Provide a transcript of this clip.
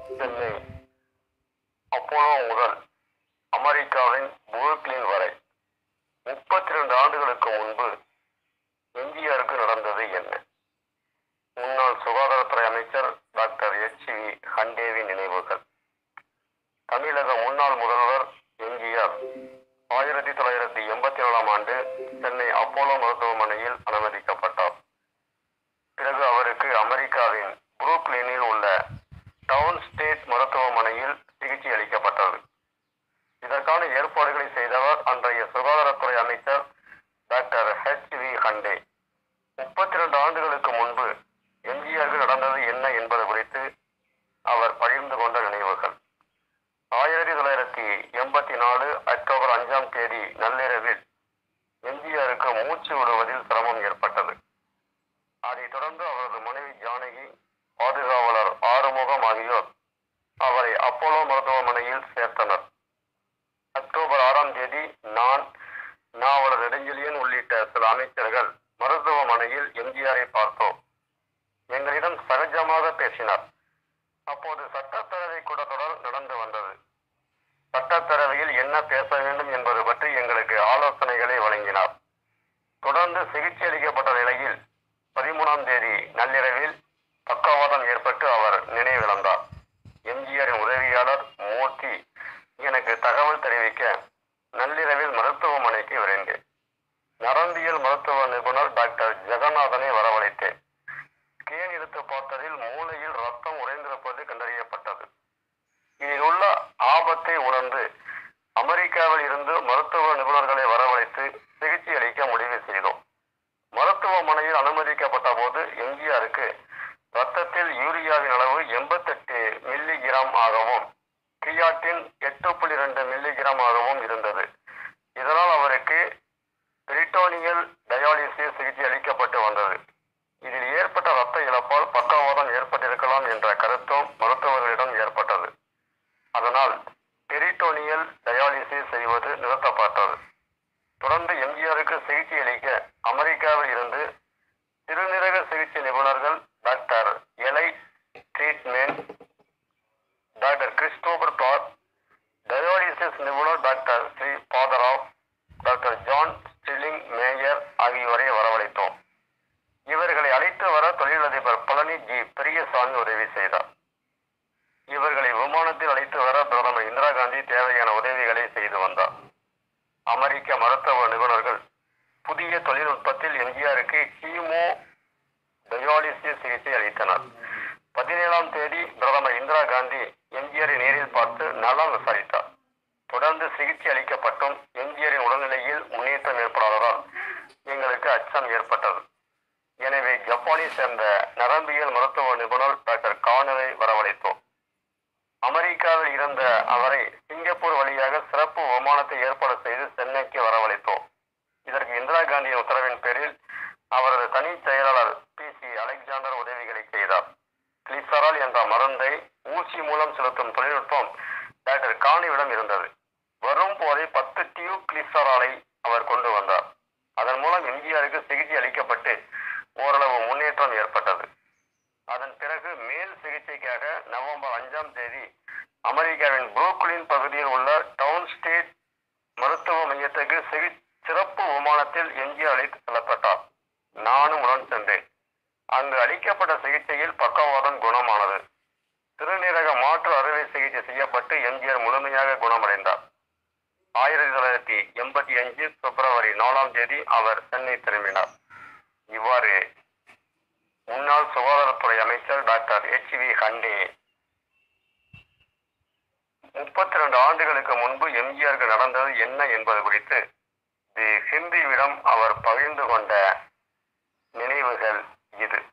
Chennai Apollo முதல் அமெரிக்காவின் Brooklyn வரை முப்பத்தி ரெண்டு ஆண்டுகளுக்கு முன்பு எம்ஜிஆருக்கு நடந்தது என்ன முன்னாள் சுகாதாரத்துறை அமைச்சர் டாக்டர் எச் வி ஹண்டேவின் நினைவுகள் தமிழக முன்னாள் முதல்வர் எம்ஜிஆர் ஆயிரத்தி தொள்ளாயிரத்தி எண்பத்தி ஏழாம் ஆண்டு சென்னை அப்போலோ மருத்துவமனையில் அனுமதிக்கப்பட்டார் பிறகு அவருக்கு அமெரிக்காவின் புரூக்ளினில் உள்ள டவுன் ஸ்டேட் மருத்துவமனையில் சிகிச்சை அளிக்கப்பட்டது இதற்கான ஏற்பாடுகளை செய்தவர் அன்றைய சுகாதாரத்துறை அமைச்சர் டாக்டர் ஹெச் வி ஹண்டே முப்பத்தி ரெண்டு ஆண்டுகளுக்கு முன்பு எம்ஜிஆருக்கு நடந்தது என்ன என்பது குறித்து அவர் பகிர்ந்து கொண்ட நினைவுகள் ஆயிரத்தி தொள்ளாயிரத்தி எண்பத்தி நாலு அக்டோபர் அஞ்சாம் தேதி நள்ளிரவில் எம்ஜிஆருக்கு மூச்சு விடுவதில் சிரமம் ஏற்பட்டது அதைத் தொடர்ந்து அவரது மனைவி ஜானகி பாதுகாவலர் ஆறுமுகம் ஆகியோர் அவரை அப்போலோ மருத்துவமனையில் சேர்த்தனர் அக்டோபர் ஆறாம் தேதி நான் நாவலர் நெடுஞ்செழியன் உள்ளிட்ட சில அமைச்சர்கள் மருத்துவமனையில் எம்ஜிஆரை பார்த்தோம் எங்களிடம் சகஜமாக பேசினார் அப்போது சட்டப்பேரவை கூட்டத்தொடர் நடந்து வந்தது சட்டப்பேரவையில் என்ன பேச வேண்டும் என்பது பற்றி எங்களுக்கு ஆலோசனைகளை வழங்கினார் தொடர்ந்து சிகிச்சை அளிக்கப்பட்ட நிலையில் பதிமூணாம் தேதி நள்ளிரவில் பக்கவாதம் ஏற்பட்டு அவர் நினைவிழந்தார் எம்ஜிஆரின் உதவியாளர் மூர்த்தி எனக்கு தகவல் தெரிவிக்க நள்ளிரவில் மருத்துவமனைக்கு விரைந்தேன் நரம்பியல் மருத்துவ நிபுணர் டாக்டர் ஜெகநாதனை வரவழைத்தேன் ஸ்கேன் எடுத்து பார்த்ததில் மூளையில் ரத்தம் உறைந்திருப்பது கண்டறியப்பட்டது இதில் உள்ள ஆபத்தை உணர்ந்து அமெரிக்காவில் இருந்து மருத்துவ நிபுணர்களை வரவழைத்து சிகிச்சை அளிக்க முடிவு செய்தோம் மருத்துவமனையில் அனுமதிக்கப்பட்ட போது எம்ஜிஆருக்கு ரத்தத்தில் யூரியாவின் அளவு எண்பத்தெட்டு மில்லி கிராம் ஆகவும் கிரியாட்டின் எட்டு புள்ளி ரெண்டு மில்லி கிராம் ஆகவும் இருந்தது இதனால் அவருக்கு பெரிட்டோனியல் டயாலிசிஸ் சிகிச்சை அளிக்கப்பட்டு வந்தது இதில் ஏற்பட்ட ரத்த இழப்பால் பக்கவாதம் ஏற்பட்டிருக்கலாம் என்ற கருத்தும் மருத்துவர்களிடம் ஏற்பட்டது அதனால் பெரிட்டோனியல் டயாலிசிஸ் செய்வது நிறுத்தப்பட்டது தொடர்ந்து எம்ஜிஆருக்கு சிகிச்சை அளிக்க அமெரிக்காவில் இருந்து சிறுநீரக சிகிச்சை நிபுணர்கள் டாக்டர் எலை treatment doctor Christopher Clark dialysis நிபுணர் doctor Shri Padarao doctor John Stilling Mayer ஆகியோரை வரவழைத்தோம் இவர்களை அழைத்து வர தொழிலதிபர் பழனி ஜி பெரியசாமி உதவி செய்தார் இவர்களை விமானத்தில் அழைத்து வர பிரதமர் இந்திரா காந்தி தேவையான உதவிகளை செய்து வந்தார் அமெரிக்க மருத்துவ நிபுணர்கள் புதிய தொழில்நுட்பத்தில் எம்ஜிஆருக்கு கீமோ டயாலிசிஸ் சிகிச்சை அளித்தனர் பதினேழாம் தேதி பிரதமர் இந்திரா காந்தி எம்ஜிஆரை நேரில் பார்த்து நலம் விசாரித்தார் தொடர்ந்து சிகிச்சை அளிக்கப்பட்டும் எம்ஜிஆரின் உடல்நிலையில் முன்னேற்றம் ஏற்படாததால் எங்களுக்கு அச்சம் ஏற்பட்டது எனவே ஜப்பானை சேர்ந்த நரம்பியல் மருத்துவ நிபுணர் டாக்டர் கானுவை வரவழைத்தோம் அமெரிக்காவில் இருந்த அவரை சிங்கப்பூர் வழியாக சிறப்பு விமானத்தை ஏற்பாடு செய்து சென்னைக்கு வரவழைத்தோம் இதற்கு இந்திரா காந்தியின் உத்தரவின் பேரில் அவரது தனி செயலாளர் பி சி அலெக்சாண்டர் உதவிகளை செய்தார் கிளிசரால் என்ற மருந்தை ஊசி மூலம் செலுத்தும் தொழில்நுட்பம் டாக்டர் காணிவிடம் இருந்தது வரும் போதே பத்து டியூப் கிளிசராலை அவர் கொண்டு வந்தார் அதன் மூலம் எம்ஜிஆருக்கு சிகிச்சை அளிக்கப்பட்டு ஓரளவு முன்னேற்றம் ஏற்பட்டது அதன் பிறகு மேல் சிகிச்சைக்காக நவம்பர் அஞ்சாம் தேதி அமெரிக்காவின் புரூக்ளின் பகுதியில் உள்ள டவுன் ஸ்டேட் மருத்துவ மையத்துக்கு சிகி சிறப்பு விமானத்தில் எம்ஜிஆர் அழைத்து செல்லப்பட்டார் நானும் உடன் சென்றேன் அங்கு அளிக்கப்பட்ட சிகிச்சையில் பக்கவாதம் குணமானது சிறுநீரக மாற்று அறுவை சிகிச்சை செய்யப்பட்டு எம்ஜிஆர் முழுமையாக குணமடைந்தார் ஆயிரத்தி தொள்ளாயிரத்தி எண்பத்தி அஞ்சு பிப்ரவரி நாலாம் தேதி அவர் சென்னை திரும்பினார் இவ்வாறு முன்னாள் சுகாதாரத்துறை அமைச்சர் டாக்டர் எச் வி ஹண்டே முப்பத்தி ரெண்டு ஆண்டுகளுக்கு முன்பு எம்ஜிஆருக்கு நடந்தது என்ன என்பது குறித்து தி ஹிந்துவிடம் அவர் பகிர்ந்து கொண்ட நினைவுகள் இது